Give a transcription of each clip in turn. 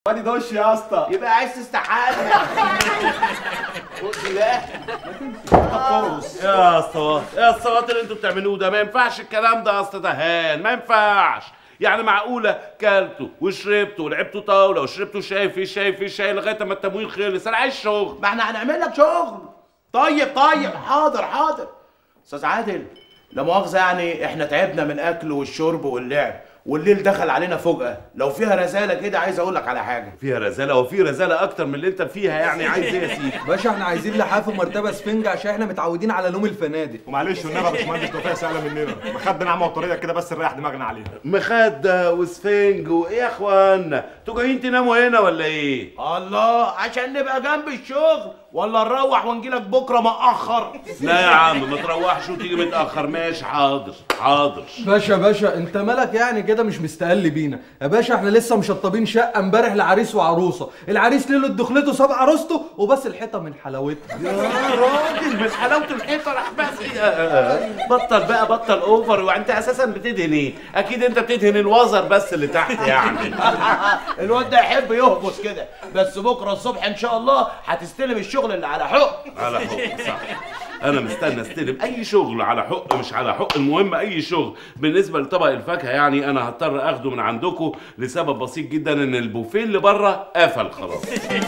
ادي دش يا اسطى يبقى عايز تستحمى يا اسطى يا اسطى اللي انتوا بتعملوه ده ما ينفعش الكلام ده يا اسطى دهان ما ينفعش يعني معقولة كلتوا وشربتوا ولعبتوا طاولة وشربتوا شاي في شاي في شاي لغاية ما التموين خلص أنا عايز شغل ما احنا هنعمل لك شغل طيب طيب حاضر حاضر استاذ عادل لا مؤاخذه يعني احنا تعبنا من الاكل والشرب واللعب والليل دخل علينا فجأة لو فيها رسالة كده عايز اقول لك على حاجة فيها رزالة وفي رزالة أكتر من اللي أنت فيها يعني عايز إيه يا سيدي باشا احنا عايزين لحاف ومرتبه سفنج عشان احنا متعودين على نوم الفنادق ومعلش والنبي يا باشمهندس توفيق سهله مننا مخدة ناعمه وطريه كده بس نريح دماغنا عليها مخدة وسفنج وإيه يا إخوانا أنتوا جايين تناموا هنا ولا إيه؟ الله عشان نبقى جنب الشغل ولا نروح ونجيلك بكرة مأخر لا يا عم ما تروحش وتيجي متأخر ماشي حاضر حاضر باشا باشا انت مالك يعني كده مش مستقل بينا يا باشا احنا لسه مشطبين شقه امبارح لعريس وعروسه العريس ليله دخلته ساب عروسته وبس الحيطه من حلاوتها يا راجل من حلاوة الحيطة راح بس إيه؟ بطل بقى بطل أوفر وأنت أساسا بتدهن إيه؟ أكيد أنت بتدهن الوزر بس اللي تحت يعني الواد ده يحب يهبط كده بس بكرة الصبح ان شاء الله هتستلم الشغل اللي على حق على حق صح انا مستني استلم اي شغل على حق مش على حق المهم اي شغل بالنسبه لطبق الفاكهه يعني انا هضطر اخده من عندكم لسبب بسيط جدا ان البوفيه اللي بره قفل خلاص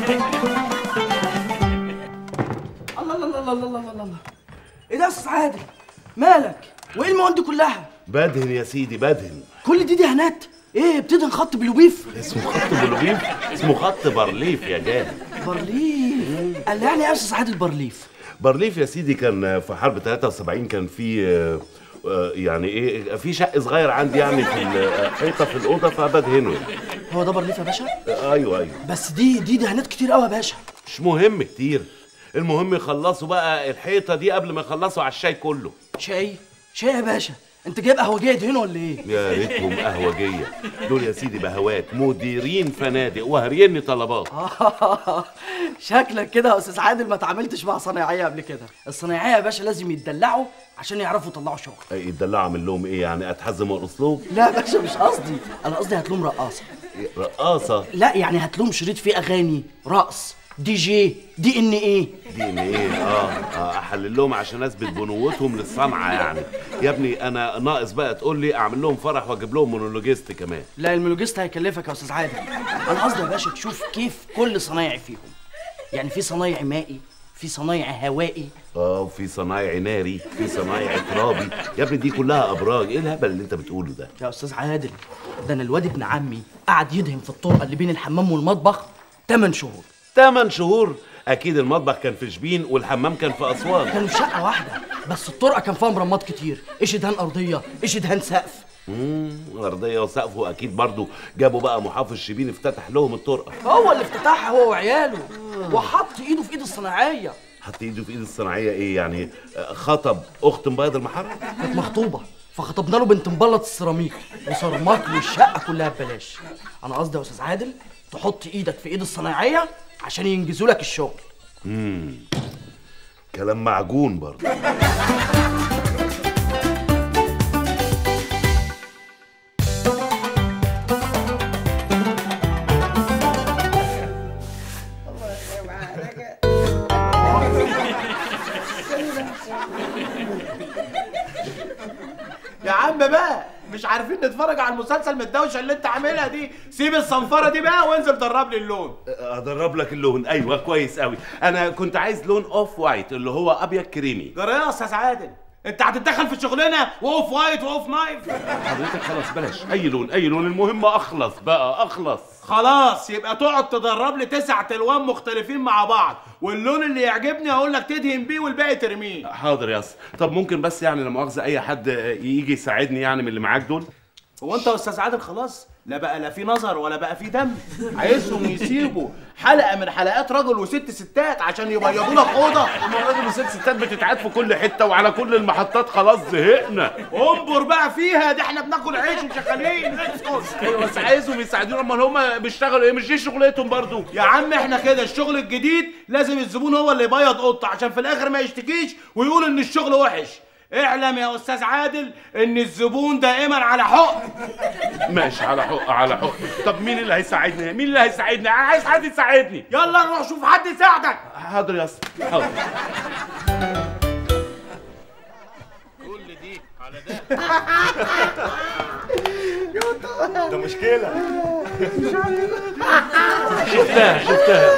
الله الله الله الله الله الله الله ايه ده يا استاذ عادل مالك وايه المواد دي كلها بدهن يا سيدي بدهن كل دي دهانات ايه بتدهن خط بلوبيف اسمه خط بلوغيف اسمه خط برليف يا جاد برليف قال يعني ايه يا استاذ عادل برليف برليف يا سيدي كان في حرب 73 كان في آه، آه، يعني ايه في شق صغير عندي يعني في الحيطه في الاوضه فبدهنه هو ده برليف يا باشا آه، ايوه ايوه بس دي دي دهانات كتير قوي يا باشا مش مهم كتير المهم يخلصوا بقى الحيطه دي قبل ما يخلصوا على الشاي كله شاي شاي يا باشا انت جايب قهوجيه يدهنوا ولا ايه يا ريتهم قهوجيه دول يا سيدي بهوات مديرين فنادق وهريني طلبات شكلك كده يا استاذ عادل ما اتعاملتش مع صنايعيه قبل كده الصنايعيه يا باشا لازم يتدلعوا عشان يعرفوا يطلعوا شغل يدلعوا اعمل لهم ايه يعني اتحزم وارقص لهم لا يا باشا مش قصدي انا قصدي هات لهم رقاصه رقاصه لا يعني هات لهم شريط فيه اغاني رقص دي جي دي ان ايه دي ان ايه اه, آه احلل لهم عشان اثبت بنوتهم للصنعه يعني يا ابني انا ناقص بقى تقول لي اعمل لهم فرح واجيب لهم مونولوجيست كمان لا الملوجيست هيكلفك يا استاذ عادل انا قصدي يا باشا تشوف كيف كل صنايعي فيهم يعني في صنايعي مائي في صنايعي هوائي اه في صنايعي ناري في صنايعي ترابي يا ابني دي كلها ابراج ايه الهبل اللي انت بتقوله ده يا استاذ عادل ده انا الواد ابن عمي قعد يدهن في الطرقه اللي بين الحمام والمطبخ 8 شهور 8 شهور اكيد المطبخ كان في شبين والحمام كان في اسوان كانوا في شقه واحده بس الطرقه كان فيها مرمات كتير ايش دهان ارضيه ايش دهان سقف امم ارضيه وسقف واكيد برضو جابوا بقى محافظ شبين افتتح لهم الطرقه هو اللي افتتحها هو وعياله وحط ايده في ايد الصناعيه حط ايده في ايد الصناعيه ايه يعني آه، خطب اخت مبيض المحرم كانت مخطوبه فخطبنا له بنت مبلط السيراميك وصرماك له الشقه كلها ببلاش انا قصدي يا استاذ عادل تحط ايدك في ايد الصنايعيه عشان ينجزوا لك الشغل امم كلام معجون برضو يا عم بقى مش عارفين نتفرج على المسلسل من الدوشه اللي انت عاملها دي سيب الصنفره دي بقى وانزل درب لي اللون ادرب لك اللون ايوه كويس قوي انا كنت عايز لون اوف وايت اللي هو ابيض كريمي جرى يا استاذ عادل انت هتتدخل في شغلنا واوف وايت واوف نايف حضرتك خلاص بلاش اي لون اي لون المهم اخلص بقى اخلص خلاص يبقى تقعد تدرب لي تسع الوان مختلفين مع بعض واللون اللي يعجبني اقول لك تدهن بيه والباقي ترميه حاضر يا اسطى طب ممكن بس يعني لا مؤاخذه اي حد يجي يساعدني يعني من اللي معاك دول هو انت يا استاذ عادل خلاص لا بقى لا في نظر ولا بقى في دم عايزهم يسيبوا حلقه من حلقات رجل وست ستات عشان يبيضوا لك اوضه ما الراجل وست ستات بتتعاد في كل حته وعلى كل المحطات خلاص زهقنا انبر بقى فيها ده احنا بناكل عيش وشغالين اسكت ايوه بس عايزهم يساعدونا امال هم بيشتغلوا ايه مش دي شغلتهم برضو يا عم احنا كده الشغل الجديد لازم الزبون هو اللي يبيض اوضته عشان في الاخر ما يشتكيش ويقول ان الشغل وحش اعلم يا استاذ عادل ان الزبون دائما على حق ماشي على حق على حق طب مين اللي هيساعدني مين اللي هيساعدني انا عايز حد يساعدني يلا نروح شوف حد يساعدك حاضر يا اسطى حاضر كل دي على ده ده مشكله شفتها شفتها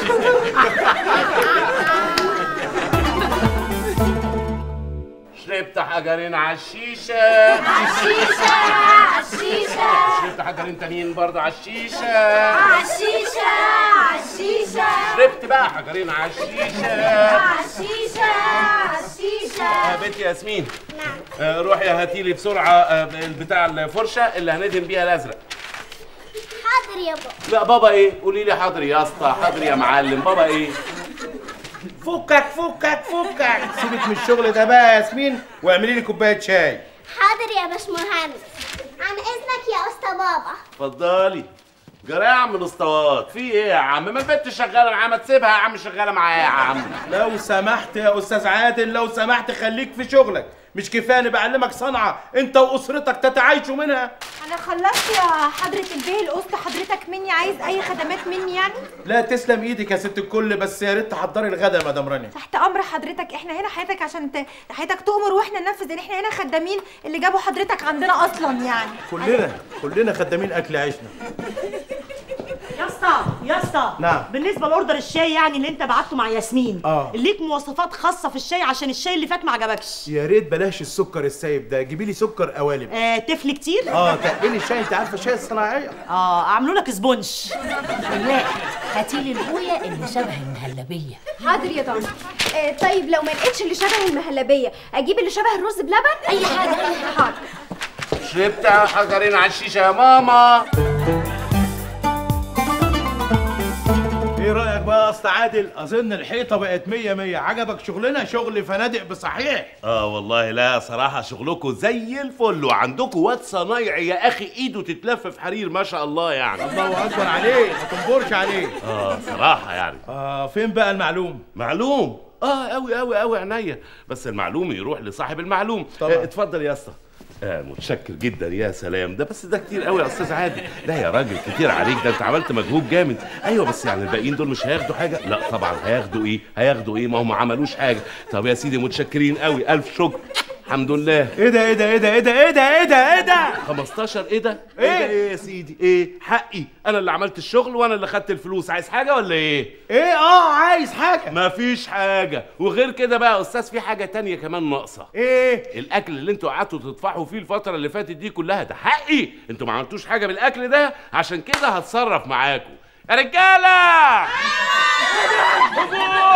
شربت حجرين على الشيشة عالشيشة عالشيشة شربت حجرين تانيين برضه على الشيشة عالشيشة عالشيشة شربت بقى حجرين على الشيشة عالشيشة عالشيشة يا بنت ياسمين آه، روحي هاتي لي بسرعة آه، بتاع الفرشة اللي هندهن بيها الأزرق حاضر يا بابا لا بابا ايه قولي لي حاضر يا اسطى حاضر يا معلم بابا ايه فكك فكك فكك سيبك من الشغل ده بقى يا ياسمين واعملي لي كوبايه شاي حاضر يا باشمهندس عن اذنك يا اسطى بابا اتفضلي جرى يا عم الاسطوات في ايه يا عم ما البنت شغاله معايا ما تسيبها يا عم شغاله معايا يا عم لو سمحت يا استاذ عادل لو سمحت خليك في شغلك مش كفايه اني بعلمك صنعه انت واسرتك تتعايشوا منها انا خلصت يا حضرة البيه القسط حضرتك مني عايز اي خدمات مني يعني لا تسلم ايدك يا ست الكل بس يا ريت تحضري الغدا يا مدام رانيا تحت امر حضرتك احنا هنا حياتك عشان ت... حياتك تؤمر واحنا ننفذ لان احنا هنا خدامين اللي جابوا حضرتك عندنا اصلا يعني كلنا كلنا خدامين اكل عيشنا يا اسطى يا اسطى نعم. بالنسبه لاوردر الشاي يعني اللي انت بعته مع ياسمين آه. ليك مواصفات خاصه في الشاي عشان الشاي اللي فات ما عجبكش يا ريت بلاش السكر السايب ده جيبي لي سكر قوالب آه تفل كتير اه تقلي الشاي انت عارفه الشاي الصناعيه اه عملوا لك سبونج لا هاتيلي البويه اللي شبه المهلبيه حاضر يا طنط آه طيب لو ما لقيتش اللي شبه المهلبيه اجيب اللي شبه الرز بلبن اي حاجه اي حاجه حاضر شربت حجرين على الشيشه يا ماما ايه رايك بقى يا اسطى عادل اظن الحيطه بقت مية مية عجبك شغلنا شغل فنادق بصحيح اه والله لا صراحة شغلكم زي الفل وعندكم واد صنايعي يا اخي ايده تتلف في حرير ما شاء الله يعني الله اكبر عليه ما تنبرش عليه اه صراحة يعني اه فين بقى المعلوم معلوم اه قوي قوي قوي عينيا بس المعلوم يروح لصاحب المعلوم طبعا. آه اتفضل يا اسطى آه متشكر جدا يا سلام ده بس ده كتير قوي يا استاذ عادل لا يا راجل كتير عليك ده انت عملت مجهود جامد ايوه بس يعني الباقيين دول مش هياخدوا حاجه لا طبعا هياخدوا ايه هياخدوا ايه ما هم ما عملوش حاجه طب يا سيدي متشكرين قوي الف شكر الحمد لله ايه ده ايه ده ايه ده ايه ده ايه ده ايه ده ايه ده 15 ايه ده؟ إيه؟ ايه ده ايه يا سيدي؟ ايه؟ حقي انا اللي عملت الشغل وانا اللي خدت الفلوس عايز حاجه ولا ايه؟ ايه اه عايز حاجه مفيش حاجه وغير كده بقى يا استاذ في حاجه تانية كمان ناقصه ايه الاكل اللي انتوا قعدتوا تدفعوا فيه الفتره اللي فاتت دي كلها ده حقي انتوا ما عملتوش حاجه بالاكل ده عشان كده هتصرف معاكم يا رجاله هجوم